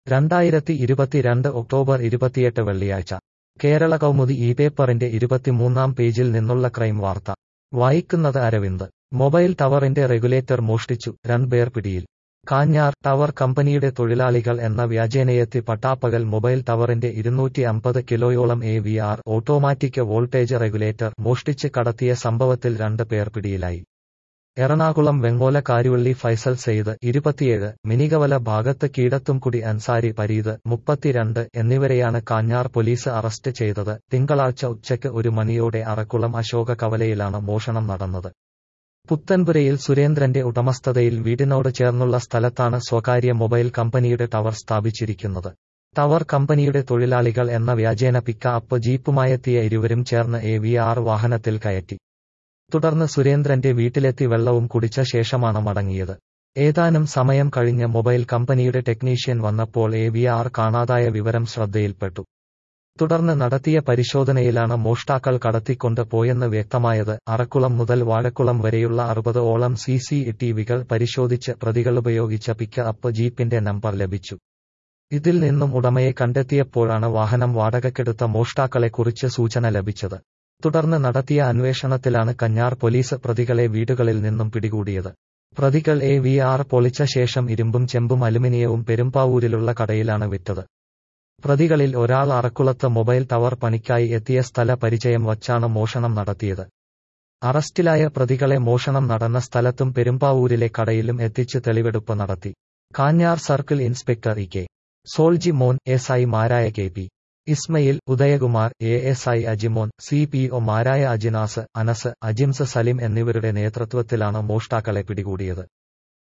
രണ്ടായിരത്തി ഇരുപത്തിരണ്ട് ഒക്ടോബർ ഇരുപത്തിയെട്ട് വെള്ളിയാഴ്ച കേരള കൗമുദി ഈ പേപ്പറിന്റെ ഇരുപത്തിമൂന്നാം പേജിൽ നിന്നുള്ള ക്രൈം വാർത്ത വായിക്കുന്നത് അരവിന്ദ് മൊബൈൽ ടവറിന്റെ റെഗുലേറ്റർ മോഷ്ടിച്ചു രണ്ടുപേർ പിടിയിൽ കാഞ്ഞാർ ടവർ കമ്പനിയുടെ തൊഴിലാളികൾ എന്ന വ്യാജേനയെത്തി പട്ടാപ്പകൽ മൊബൈൽ ടവറിന്റെ ഇരുന്നൂറ്റി അമ്പത് കിലോയോളം A V R automatic voltage regulator മോഷ്ടിച്ച് കടത്തിയ സംഭവത്തിൽ രണ്ട് പേർ പിടിയിലായി എറണാകുളം വെങ്ങോല കാരുവള്ളി ഫൈസൽ സെയ്ദ് ഇരുപത്തിയേഴ് മിനികവല ഭാഗത്ത് കീടത്തുംകുടി അൻസാരി പരീത് മുപ്പത്തിരണ്ട് എന്നിവരെയാണ് കാഞ്ഞാർ പോലീസ് അറസ്റ്റ് ചെയ്തത് തിങ്കളാഴ്ച ഉച്ചയ്ക്ക് ഒരു മണിയോടെ അറക്കുളം അശോക കവലയിലാണ് മോഷണം നടന്നത് പുത്തൻപുരയിൽ സുരേന്ദ്രന്റെ ഉടമസ്ഥതയിൽ വീടിനോട് ചേർന്നുള്ള സ്ഥലത്താണ് സ്വകാര്യ മൊബൈൽ കമ്പനിയുടെ ടവർ സ്ഥാപിച്ചിരിക്കുന്നത് ടവർ കമ്പനിയുടെ തൊഴിലാളികൾ എന്ന വ്യാജേന പിക്ക അപ്പ് ജീപ്പുമായെത്തിയ ഇരുവരും ചേർന്ന് എ വി ആർ വാഹനത്തിൽ കയറ്റി തുടർന്ന് സുരേന്ദ്രന്റെ വീട്ടിലെത്തി വെള്ളവും കുടിച്ച ശേഷമാണ് മടങ്ങിയത് ഏതാനും സമയം കഴിഞ്ഞ് മൊബൈൽ കമ്പനിയുടെ ടെക്നീഷ്യൻ വന്നപ്പോൾ എ വി ആർ കാണാതായ വിവരം ശ്രദ്ധയിൽപ്പെട്ടു തുടർന്ന് നടത്തിയ പരിശോധനയിലാണ് മോഷ്ടാക്കൾ കടത്തിക്കൊണ്ട് പോയെന്ന് വ്യക്തമായത് അറക്കുളം മുതൽ വാഴക്കുളം വരെയുള്ള അറുപത് ഓളം സി സി ടിവികൾ പരിശോധിച്ച് പ്രതികൾ ഉപയോഗിച്ച പിക്ക് അപ്പ് ജീപ്പിന്റെ നമ്പർ ലഭിച്ചു ഇതിൽ നിന്നും ഉടമയെ കണ്ടെത്തിയപ്പോഴാണ് വാഹനം വാടകയ്ക്കെടുത്ത മോഷ്ടാക്കളെക്കുറിച്ച് സൂചന ലഭിച്ചത് തുടർന്ന് നടത്തിയ അന്വേഷണത്തിലാണ് കഞ്ഞാർ പോലീസ് പ്രതികളെ വീടുകളിൽ നിന്നും പിടികൂടിയത് പ്രതികൾ എ വി ആർ പൊളിച്ച ശേഷം ഇരുമ്പും ചെമ്പും അലുമിനിയവും പെരുമ്പാവൂരിലുള്ള കടയിലാണ് വിറ്റത് പ്രതികളിൽ ഒരാൾ അറക്കുളത്ത് മൊബൈൽ ടവർ പണിക്കായി എത്തിയ സ്ഥല പരിചയം വച്ചാണ് മോഷണം നടത്തിയത് അറസ്റ്റിലായ പ്രതികളെ മോഷണം നടന്ന സ്ഥലത്തും പെരുമ്പാവൂരിലെ കടയിലും എത്തിച്ച് തെളിവെടുപ്പ് നടത്തി Kanjar circle inspector E K Soljimon S I മാരായ K P Ismail Udayakumar A S I Ajimon C P O മാരായ അജിനാസ് അനസ് അജിംസ് സലിം എന്നിവരുടെ നേതൃത്വത്തിലാണ് മോഷ്ടാക്കളെ പിടികൂടിയത്